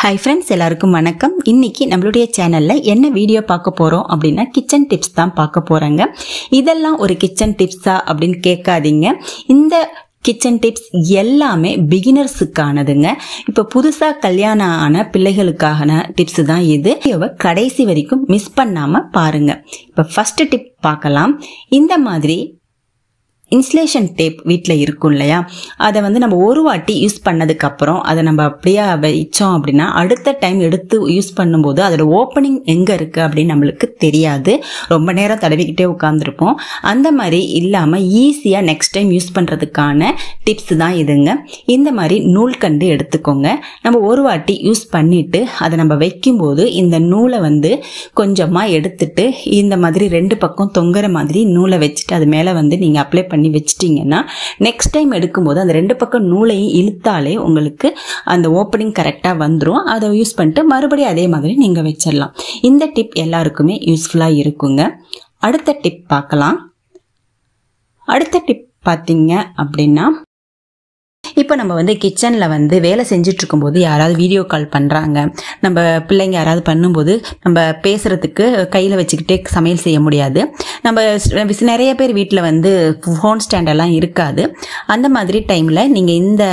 hi friends எல்லாருக்கும் வணக்கம் இன்னைக்கு நம்மளுடைய சேனல்ல என்ன வீடியோ பார்க்க போறோம் அப்படின்னா கிச்சன் டிப்ஸ் தான் பார்க்க போறாங்க இதெல்லாம் ஒரு கிச்சன் டிப்ஸா அப்படின்னு கேட்காதீங்க இந்த கிச்சன் டிப்ஸ் எல்லாமே பிகினர்ஸுக்கானதுங்க இப்போ புதுசாக கல்யாணம் ஆன பிள்ளைகளுக்கான டிப்ஸ் தான் இது வீடியோவை கடைசி வரைக்கும் மிஸ் பண்ணாமல் பாருங்க இப்போ ஃபர்ஸ்ட் டிப் பார்க்கலாம் இந்த மாதிரி இன்சுலேஷன் டேப் வீட்டில் இருக்கும் இல்லையா அதை வந்து நம்ம ஒரு வாட்டி யூஸ் பண்ணதுக்கப்புறம் அதை நம்ம அப்படியே வச்சோம் அப்படின்னா அடுத்த டைம் எடுத்து யூஸ் பண்ணும்போது அதோட ஓப்பனிங் எங்கே இருக்குது அப்படின்னு நம்மளுக்கு தெரியாது ரொம்ப நேரம் தடவிக்கிட்டே உட்காந்துருப்போம் அந்த மாதிரி இல்லாமல் ஈஸியாக நெக்ஸ்ட் டைம் யூஸ் பண்ணுறதுக்கான டிப்ஸ் தான் இதுங்க இந்த மாதிரி நூல்கண்டு எடுத்துக்கோங்க நம்ம ஒரு வாட்டி யூஸ் பண்ணிட்டு அதை நம்ம வைக்கும்போது இந்த நூலை வந்து கொஞ்சமாக எடுத்துட்டு இந்த மாதிரி ரெண்டு பக்கம் தொங்குற மாதிரி நூலை வச்சுட்டு அது மேலே வந்து நீங்கள் அப்ளை பண்ணி வச்சிட்டிங்கன்னா நெக்ஸ்ட் டைம் எடுக்கும்போது அந்த ரெண்டு பக்கம் நூலையும் இழுத்தாலே உங்களுக்கு அந்த ஓப்பனிங் கரெக்டாக வந்துடும் அதை யூஸ் பண்ணிட்டு மறுபடியும் அதே மாதிரி நீங்கள் வச்சிடலாம் இந்த டிப் எல்லாருக்குமே யூஸ்ஃபுல்லாக இருக்குங்க அடுத்த டிப் பார்க்கலாம் அடுத்த டிப் பார்த்தீங்க அப்படின்னா இப்போ நம்ம வந்து கிச்சனில் வந்து வேலை செஞ்சுட்டு இருக்கும்போது யாராவது வீடியோ கால் பண்ணுறாங்க நம்ம பிள்ளைங்க யாராவது பண்ணும்போது நம்ம பேசுகிறதுக்கு கையில் வச்சுக்கிட்டே சமையல் செய்ய முடியாது நம்ம நிறைய பேர் வீட்டில் வந்து ஃபோன் ஸ்டாண்டெல்லாம் இருக்காது அந்த மாதிரி டைமில் நீங்கள் இந்த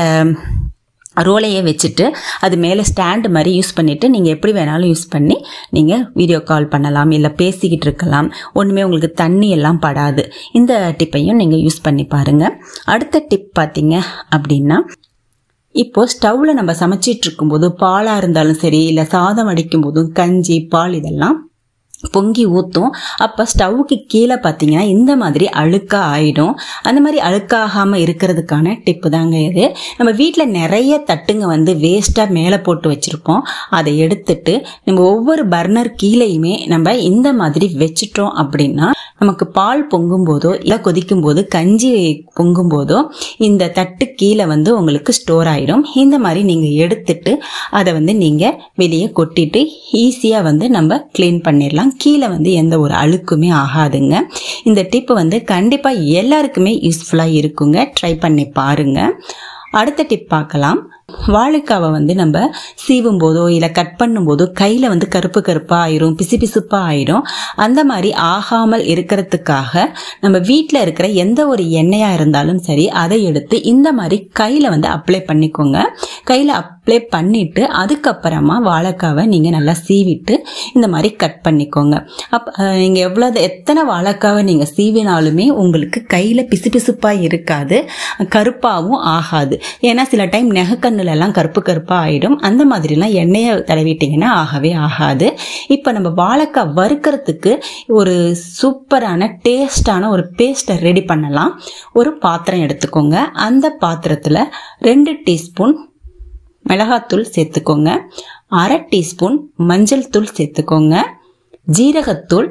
ரோலையே வச்சுட்டு அது மேலே ஸ்டாண்டு மாதிரி யூஸ் பண்ணிவிட்டு நீங்கள் எப்படி வேணாலும் யூஸ் பண்ணி நீங்கள் வீடியோ கால் பண்ணலாம் இல்லை பேசிக்கிட்டு இருக்கலாம் ஒன்றுமே உங்களுக்கு தண்ணி எல்லாம் படாது இந்த டிப்பையும் நீங்கள் யூஸ் பண்ணி பாருங்கள் அடுத்த டிப் பார்த்தீங்க அப்படின்னா இப்போ ஸ்டவ்வில் நம்ம சமைச்சிட்டு இருக்கும்போது பாலாக இருந்தாலும் சரி இல்லை சாதம் அடிக்கும் போதும் கஞ்சி பால் இதெல்லாம் பொங்கி ஊற்றும் அப்போ ஸ்டவ்வுக்கு கீழே பார்த்தீங்கன்னா இந்த மாதிரி அழுக்காக ஆயிடும் அந்த மாதிரி அழுக்காகாமல் இருக்கிறதுக்கான டிப்பு தாங்க இது நம்ம வீட்டில் நிறைய தட்டுங்க வந்து வேஸ்ட்டாக மேலே போட்டு வச்சுருப்போம் அதை எடுத்துட்டு நம்ம ஒவ்வொரு பர்னர் கீழேயுமே நம்ம இந்த மாதிரி வச்சுட்டோம் அப்படின்னா நமக்கு பால் பொங்கும் போதோ இல்லை கொதிக்கும் போது கஞ்சி பொங்கும் போதோ இந்த தட்டு கீழே வந்து உங்களுக்கு ஸ்டோர் ஆயிடும் இந்த மாதிரி நீங்கள் எடுத்துட்டு அதை வந்து நீங்கள் வெளியே கொட்டிட்டு ஈஸியாக வந்து நம்ம க்ளீன் பண்ணிடலாம் கீழே வந்து எந்த ஒரு அழுக்குமே ஆகாதுங்க இந்த டிப்பு வந்து கண்டிப்பாக எல்லாருக்குமே யூஸ்ஃபுல்லாக இருக்குங்க ட்ரை பண்ணி பாருங்க அடுத்த டிப் பார்க்கலாம் வாழைக்காவை வந்து நம்ம சீவும் போதோ இல்லை கட் பண்ணும் போதோ கையில் வந்து கருப்பு கருப்பாக ஆயிரும் பிசு பிசுப்பாக ஆயிரும் அந்த மாதிரி ஆகாமல் இருக்கிறதுக்காக நம்ம வீட்டில் இருக்கிற எந்த ஒரு எண்ணெயாக இருந்தாலும் சரி அதை எடுத்து இந்த மாதிரி கையில் வந்து அப்ளை பண்ணிக்கோங்க கையில் அப்ளை பண்ணிட்டு அதுக்கப்புறமா வாழைக்காவை நீங்கள் நல்லா சீவிட்டு இந்த மாதிரி கட் பண்ணிக்கோங்க அப் நீங்கள் எவ்வளோ எத்தனை வாழைக்காவை நீங்கள் சீவினாலுமே உங்களுக்கு கையில் பிசு பிசுப்பாக இருக்காது கருப்பாகவும் ஆகாது ஏன்னா சில டைம் நெகக்கண்ணுல எல்லாம் கருப்பு கருப்பாக ஆகிடும் அந்த மாதிரிலாம் எண்ணெயை தடவிட்டிங்கன்னா ஆகவே ஆகாது இப்போ நம்ம வாழைக்காய் வறுக்கிறதுக்கு ஒரு சூப்பரான டேஸ்டான ஒரு பேஸ்ட்டை ரெடி பண்ணலாம் ஒரு பாத்திரம் எடுத்துக்கோங்க அந்த பாத்திரத்தில் ரெண்டு டீஸ்பூன் மிளகாத்தூள் சேர்த்துக்கோங்க அரை டீஸ்பூன் மஞ்சள் தூள் சேர்த்துக்கோங்க ஜீரகத்தூள்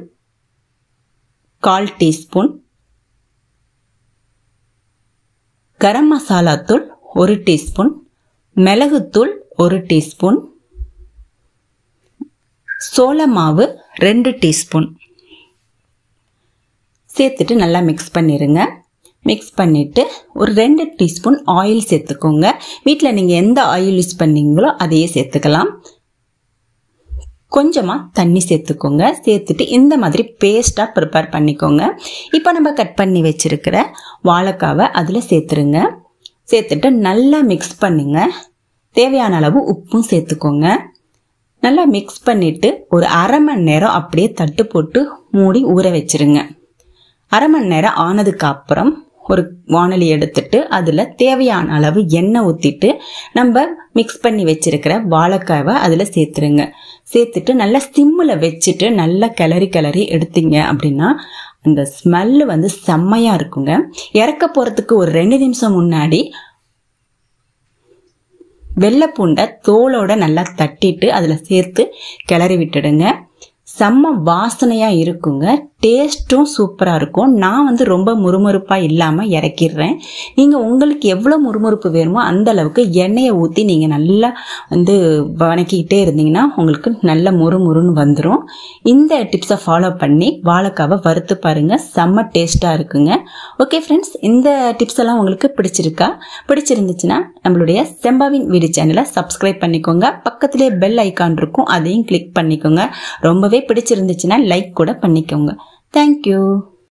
கால் டீஸ்பூன் கரம் மசாலா தூள் ஒரு டீஸ்பூன் மிளகுத்தூள் ஒரு டீஸ்பூன் சோள மாவு ரெண்டு டீஸ்பூன் சேர்த்துட்டு நல்லா மிக்ஸ் பண்ணிடுங்க மிக்ஸ் பண்ணிவிட்டு ஒரு ரெண்டு டீஸ்பூன் ஆயில் சேர்த்துக்கோங்க வீட்டில் நீங்கள் எந்த ஆயில் யூஸ் பண்ணீங்களோ அதையே சேர்த்துக்கலாம் கொஞ்சமாக தண்ணி சேர்த்துக்கோங்க சேர்த்துட்டு இந்த மாதிரி பேஸ்ட்டாக ப்ரிப்பேர் பண்ணிக்கோங்க இப்போ நம்ம கட் பண்ணி வச்சுருக்கிற வாழைக்காவை அதில் சேர்த்துருங்க சேர்த்துட்டு நல்லா மிக்ஸ் பண்ணுங்க தேவையான அளவு உப்பும் சேர்த்துக்கோங்க நல்லா மிக்ஸ் பண்ணிவிட்டு ஒரு அரை மணி நேரம் அப்படியே தட்டு போட்டு மூடி ஊற வச்சிருங்க அரை மணி நேரம் ஆனதுக்கு அப்புறம் ஒரு வானொலி எடுத்துட்டு அதில் தேவையான அளவு எண்ணெய் ஊற்றிட்டு நம்ம மிக்ஸ் பண்ணி வச்சிருக்கிற வாழைக்காவை அதில் சேர்த்துருங்க சேர்த்துட்டு நல்லா சிம்மில் வச்சுட்டு நல்லா கிளறி கிளறி எடுத்தீங்க அப்படின்னா அந்த ஸ்மெல்லு வந்து செம்மையாக இருக்குங்க இறக்க போகிறதுக்கு ஒரு ரெண்டு நிமிஷம் முன்னாடி வெள்ளைப்பூண்டை தோலோட நல்லா தட்டிட்டு அதில் சேர்த்து கிளறி விட்டுடுங்க செம்ம வாசனையாக இருக்குங்க டேஸ்ட்டும் சூப்பராக இருக்கும் நான் வந்து ரொம்ப முறுமுறுப்பாக இல்லாமல் இறக்கிடுறேன் நீங்கள் உங்களுக்கு எவ்வளோ முறுமுறுப்பு வேணுமோ அந்த அளவுக்கு எண்ணெயை ஊற்றி நீங்கள் நல்லா வந்து வணக்கிக்கிட்டே இருந்தீங்கன்னா உங்களுக்கு நல்ல முறுமுறுன்னு வந்துடும் இந்த டிப்ஸை ஃபாலோ பண்ணி வாழைக்காவை வறுத்து பாருங்கள் செம்ம டேஸ்ட்டாக இருக்குங்க ஓகே ஃப்ரெண்ட்ஸ் இந்த டிப்ஸ் எல்லாம் உங்களுக்கு பிடிச்சிருக்கா பிடிச்சிருந்துச்சுன்னா நம்மளுடைய செம்பாவின் வீடு சேனலை சப்ஸ்கிரைப் பண்ணிக்கோங்க பக்கத்திலே பெல் ஐக்கான் இருக்கும் அதையும் கிளிக் பண்ணிக்கோங்க ரொம்பவே பிடிச்சிருந்துச்சுன்னா லைக் கூட பண்ணிக்கோங்க தேங்க்யூ